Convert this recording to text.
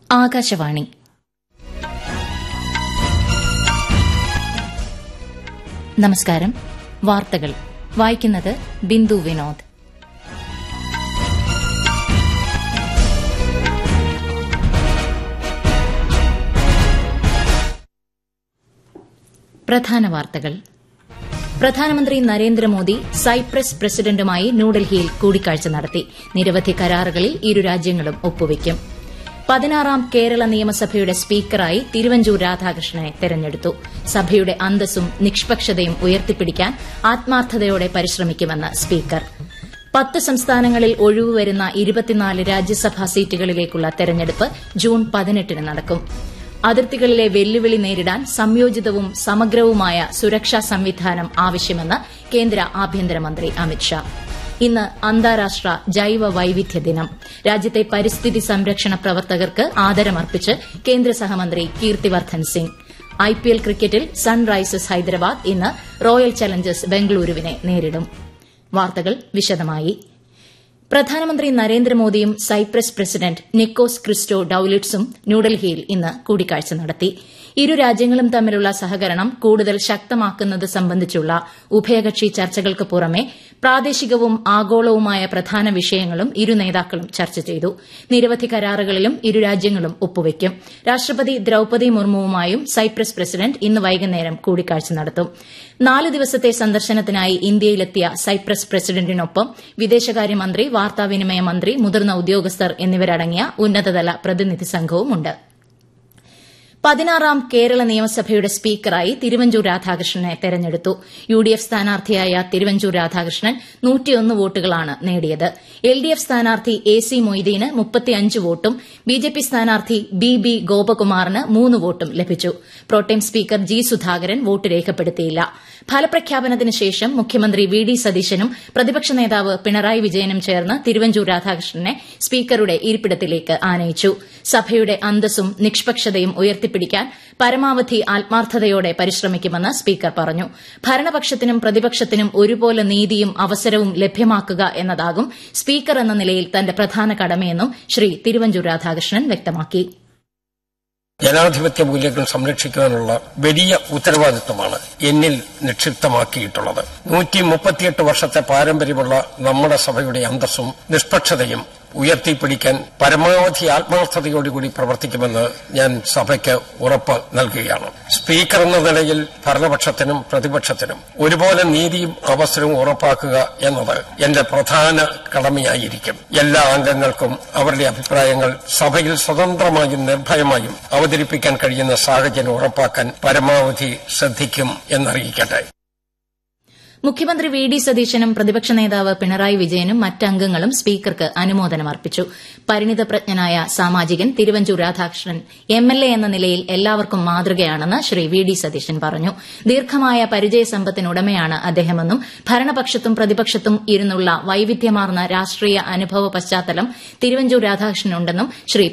ആകാശവാണി നമസ്കാരം വാർത്തകൾ വായിക്കുന്നത് ബിന്ദു വിനോദ് പ്രധാന വാർത്തകൾ പ്രധാനമന്ത്രി നരേന്ദ്രമോദി സൈപ്രസ് പ്രസിഡന്റുമായി ന്യൂഡൽഹിയിൽ കൂടിക്കാഴ്ച നടത്തി നിരവധി കരാറുകളിൽ ഇരു രാജ്യങ്ങളും ഒപ്പുവയ്ക്കും പതിനാറാം കേരള നിയമസഭയുടെ സ്പീക്കറായി തിരുവഞ്ചൂർ രാധാകൃഷ്ണനെ തെരഞ്ഞെടുത്തു സഭയുടെ അന്തസ്സും നിഷ്പക്ഷതയും ഉയർത്തിപ്പിടിക്കാൻ ആത്മാർത്ഥതയോടെ പരിശ്രമിക്കുമെന്ന് സ്പീക്കർ പത്ത് സംസ്ഥാനങ്ങളിൽ ഒഴിവുവരുന്ന ഇരുപത്തിനാല് രാജ്യസഭാ സീറ്റുകളിലേക്കുള്ള തെരഞ്ഞെടുപ്പ് ജൂൺ പതിനെട്ടിന് നടക്കും അതിർത്തികളിലെ വെല്ലുവിളി നേരിടാൻ സംയോജിതവും സമഗ്രവുമായ സുരക്ഷാ സംവിധാനം ആവശ്യമെന്ന് കേന്ദ്ര ആഭ്യന്തരമന്ത്രി അമിത്ഷാ ഇന്ന് അന്താരാഷ്ട്ര ജൈവ വൈവിധ്യ ദിനം രാജ്യത്തെ പരിസ്ഥിതി സംരക്ഷണ പ്രവർത്തകർക്ക് ആദരമർപ്പിച്ച് കേന്ദ്ര സഹമന്ത്രി കീർത്തിവർദ്ധൻ സിംഗ് ഐപിഎൽ ക്രിക്കറ്റിൽ സൺറൈസേഴ്സ് ഹൈദരാബാദ് ഇന്ന് റോയൽ ചലഞ്ചേഴ്സ് ബംഗളൂരുവിനെ നേരിടും വാർത്തകൾ വിശദമായി പ്രധാനമന്ത്രി നരേന്ദ്രമോദിയും സൈപ്രസ് പ്രസിഡന്റ് നിക്കോസ് ക്രിസ്റ്റോ ഡൌലിറ്റ്സും ന്യൂഡൽഹിയിൽ ഇന്ന് കൂടിക്കാഴ്ച നടത്തി ഇരു രാജ്യങ്ങളും തമ്മിലുള്ള സഹകരണം കൂടുതൽ ശക്തമാക്കുന്നത് സംബന്ധിച്ചുള്ള ഉഭയകക്ഷി ചർച്ചകൾക്ക് പുറമെ പ്രാദേശികവും ആഗോളവുമായ പ്രധാന വിഷയങ്ങളും ഇരു നേതാക്കളും ചർച്ച ചെയ്തു നിരവധി കരാറുകളിലും ഇരു രാജ്യങ്ങളും ഒപ്പുവയ്ക്കും രാഷ്ട്രപതി ദ്രൌപതി മുർമുവുമായും സൈപ്രസ് പ്രസിഡന്റ് ഇന്ന് വൈകുന്നേരം കൂടിക്കാഴ്ച നടത്തും നാല് ദിവസത്തെ സന്ദർശനത്തിനായി ഇന്ത്യയിലെത്തിയ സൈപ്രസ് പ്രസിഡന്റിനൊപ്പം വിദേശകാര്യമന്ത്രി വാർത്താവിനിമയ മന്ത്രി മുതിർന്ന ഉദ്യോഗസ്ഥർ എന്നിവരടങ്ങിയ ഉന്നതതല പ്രതിനിധി സംഘവുമുണ്ട് പതിനാറാം കേരള നിയമസഭയുടെ സ്പീക്കറായി തിരുവഞ്ചൂർ രാധാകൃഷ്ണനെ തെരഞ്ഞെടുത്തു യു ഡി എഫ് സ്ഥാനാർത്ഥിയായ തിരുവഞ്ചൂർ രാധാകൃഷ്ണൻ നൂറ്റിയൊന്ന് വോട്ടുകളാണ് നേടിയത് എൽ ഡി എഫ് സ്ഥാനാർത്ഥി എ സി മൊയ്തീന് മുപ്പത്തിയഞ്ച് വോട്ടും ബി ജെ പി സ്ഥാനാർത്ഥി ബി ബി ഗോപകുമാറിന് മൂന്ന് വോട്ടും ലഭിച്ചു pro tem speaker G Sudhakaran vote രേഖപ്പെടുത്തിയില്ല ഫലപ്രഖ്യാപനത്തിന് ശേഷം മുഖ്യമന്ത്രി വി ഡി സതീശനും പ്രതിപക്ഷ നേതാവ് പിണറായി വിജയനും ചേർന്ന് തിരുവഞ്ചൂർ രാധാകൃഷ്ണനെ സ്പീക്കറുടെ ഇരിപ്പിടത്തിലേക്ക് ആനയിച്ചു സഭയുടെ അന്തസ്സും നിഷ്പക്ഷതയും ഉയർത്തിപ്പിടിക്കാൻ പരമാവധി ആത്മാർത്ഥതയോടെ പരിശ്രമിക്കുമെന്ന് സ്പീക്കർ പറഞ്ഞു ഭരണപക്ഷത്തിനും പ്രതിപക്ഷത്തിനും ഒരുപോലെ നീതിയും അവസരവും ലഭ്യമാക്കുക എന്നതാകും സ്പീക്കർ എന്ന നിലയിൽ തന്റെ പ്രധാന കടമയെന്നും ശ്രീ തിരുവഞ്ചൂർ രാധാകൃഷ്ണൻ വ്യക്തമാക്കി ജനാധിപത്യ മൂല്യങ്ങൾ സംരക്ഷിക്കാനുള്ള വലിയ ഉത്തരവാദിത്വമാണ് എന്നിൽ നിക്ഷിപ്തമാക്കിയിട്ടുള്ളത് നൂറ്റി മുപ്പത്തിയെട്ട് വർഷത്തെ പാരമ്പര്യമുള്ള നമ്മുടെ സഭയുടെ അന്തസ്സും നിഷ്പക്ഷതയും ഉയർത്തിപ്പിടിക്കാൻ പരമാവധി ആത്മാർത്ഥതയോടുകൂടി പ്രവർത്തിക്കുമെന്ന് ഞാൻ സഭയ്ക്ക് ഉറപ്പ് നൽകുകയാണ് സ്പീക്കർ എന്ന നിലയിൽ ഭരണപക്ഷത്തിനും പ്രതിപക്ഷത്തിനും ഒരുപോലെ നീതിയും അവസരവും ഉറപ്പാക്കുക എന്നത് എന്റെ പ്രധാന കടമയായിരിക്കും എല്ലാ അംഗങ്ങൾക്കും അവരുടെ അഭിപ്രായങ്ങൾ സഭയിൽ സ്വതന്ത്രമായും നിർഭയമായും അവതരിപ്പിക്കാൻ കഴിയുന്ന സാഹചര്യം ഉറപ്പാക്കാൻ പരമാവധി ശ്രദ്ധിക്കും എന്നറിയിക്കട്ടെ മുഖ്യമന്ത്രി വി ഡി സതീശനും പ്രതിപക്ഷ നേതാവ് പിണറായി വിജയനും മറ്റംഗങ്ങളും സ്പീക്കർക്ക് അനുമോദനം അർപ്പിച്ചു പരിണിതപ്രജ്ഞനായ സാമാജികൻ Thiruvanchoor Radhakrishnan M L A എന്ന നിലയിൽ എല്ലാവർക്കും മാതൃകയാണെന്ന് ശ്രീ വി ഡി സതീശൻ പറഞ്ഞു ദീർഘമായ പരിചയസമ്പത്തിനുടമയാണ് അദ്ദേഹമെന്നും ഭരണപക്ഷത്തും പ്രതിപക്ഷത്തും ഇരുന്നുള്ള വൈവിധ്യമാർന്ന രാഷ്ട്രീയ അനുഭവ പശ്ചാത്തലം തിരുവഞ്ചൂർ രാധാകൃഷ്ണനുണ്ടെന്നും ശ്രീ